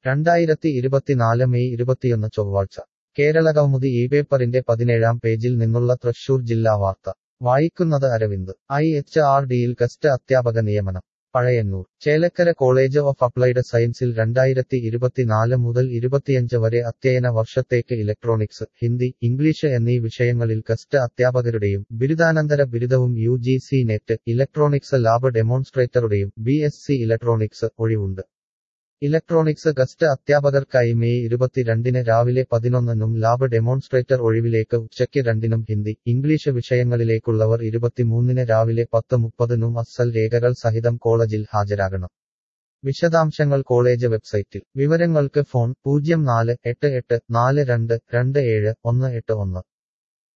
രണ്ടായിരത്തി ഇരുപത്തിനാല് മെയ് ഇരുപത്തിയൊന്ന് ചൊവ്വാഴ്ച കേരളകൗമുദി ഈ പേപ്പറിന്റെ പതിനേഴാം പേജിൽ നിന്നുള്ള തൃശൂർ ജില്ലാ വാർത്ത വായിക്കുന്നത് അരവിന്ദ് ഐ എച്ച് ആർ ഡിയിൽ ഗസ്റ്റ് അധ്യാപക നിയമനം Pazhayannur Chelakkara college of applied സയൻസിൽ രണ്ടായിരത്തി ഇരുപത്തിനാല് മുതൽ ഇരുപത്തിയഞ്ച് വരെ അധ്യയന വർഷത്തേക്ക് ഇലക്ട്രോണിക്സ് ഹിന്ദി ഇംഗ്ലീഷ് എന്നീ വിഷയങ്ങളിൽ ഗസ്റ്റ് അധ്യാപകരുടെയും ബിരുദാനന്തര ബിരുദവും U G C net electronics lab ഡെമോൺസ്ട്രേറ്ററുടെയും ബി എസ് സി ഇലക്ട്രോണിക്സ് ഒഴിവുണ്ട് ഇലക്ട്രോണിക്സ് ഗസ്റ്റ് അധ്യാപകർക്കായി മെയ് ഇരുപത്തിരണ്ടിന് രാവിലെ പതിനൊന്നിനും ലാബ് ഡെമോൺസ്ട്രേറ്റർ ഒഴിവിലേക്ക് ഉച്ചയ്ക്ക് രണ്ടിനും ഹിന്ദി ഇംഗ്ലീഷ് വിഷയങ്ങളിലേക്കുള്ളവർ ഇരുപത്തിമൂന്നിന് രാവിലെ പത്ത് മുപ്പതിനും അസൽ രേഖകൾ സഹിതം കോളേജിൽ ഹാജരാകണം വിശദാംശങ്ങൾ കോളേജ് വെബ്സൈറ്റിൽ വിവരങ്ങൾക്ക് ഫോൺ പൂജ്യം നാല് എട്ട് എട്ട് നാല് രണ്ട് രണ്ട് ഏഴ് ഒന്ന് എട്ട് ഒന്ന്